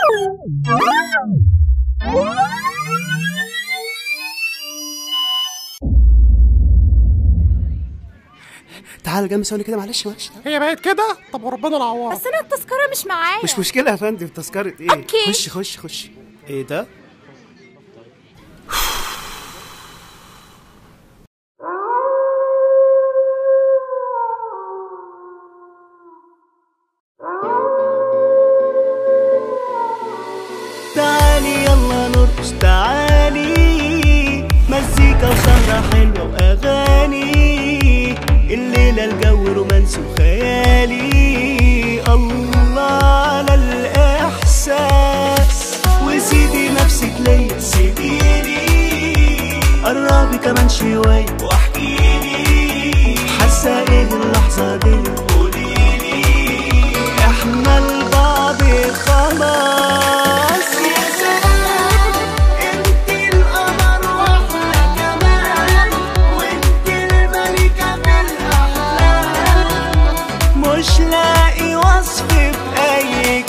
تعال جنب ثواني كده معلش معلش هي بقت كده طب وربنا العوار بس انا التذكره مش معايا مش مشكلة يا فندم تذكرة ايه أوكي. خش خش خش ايه ده تعالي يلا نرقص تعالي مزيكا وسهرة حلوة وأغاني الليلة الجو رومانسي وخيالي الله على الإحساس وسيدي نفسك ليا سيبيلي قربي كمان شوية واحكيلي حاسة ايه اللحظة دي قوليلي احنا لبعض خلاص يا سلام انت القمر واحنا كمان وانت الملكة في الاحلام مش لاقي وصف بأي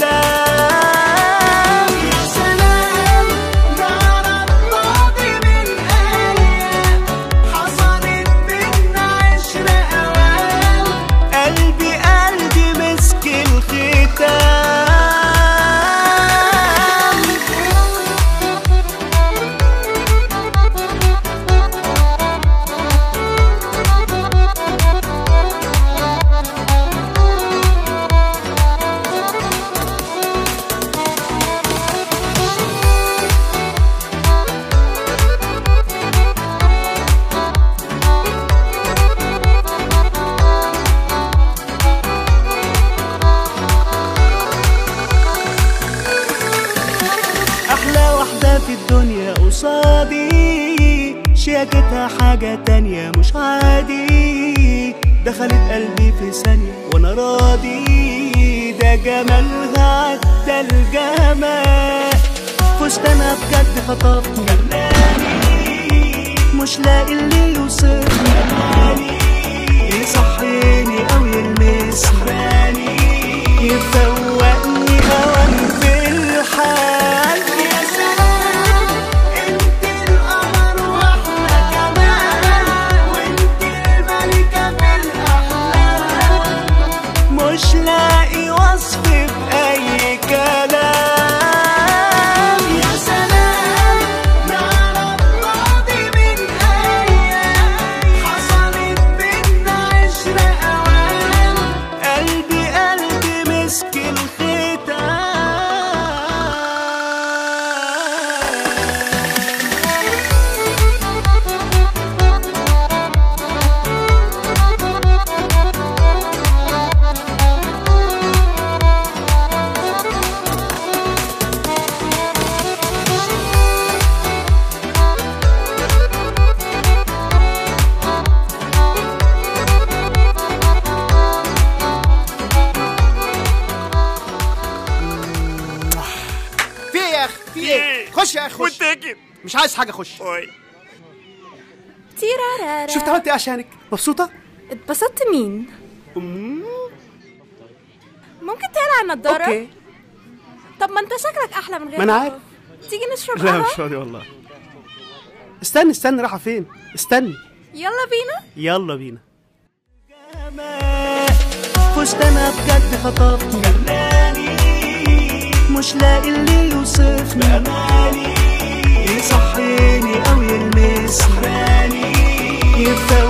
كلام يا سلام نعرف بعض من أيام حصلت بينا عشرة أوام قلبي قلبي مسك الختام أحلى واحدة في الدنيا قصادي شياكتها حاجة تانية مش عادي دخلت قلبي في ثانية وأنا راضي ده جمالها عدى الجمال فستانها بجد خطفني جناني مش لاقي اللي يوصفني جمالي يصحيني أو يلمسني يفوقني أوام في الحال يا سلام انت القمر واحنا كمان وانت الملكة في الأحلام مش لاقي وصف بأي كلام يا سلام نعرف بعض من أيام حصلت بينا عشرة أوام قلبي قلبي مسك الختام في ايه يا اخي في ايه خش يا اخي خش واتاكد مش عايز حاجة خش اوي تيرارارا شفت عملت ايه عشانك مبسوطة اتبسطت مين ممكن تقلع النضاره اوكي طب ما انت شكلك احلى من غير ما أنا نضارة. عارف. تيجي نشرب لا قهوه مش فاضي والله استني استني رايحة فين استني يلا بينا يلا بينا جمال فستانها بجد خطفني جناني مش لاقي اللي يوصفني بأماني يصحيني أو يلمسني يفوقني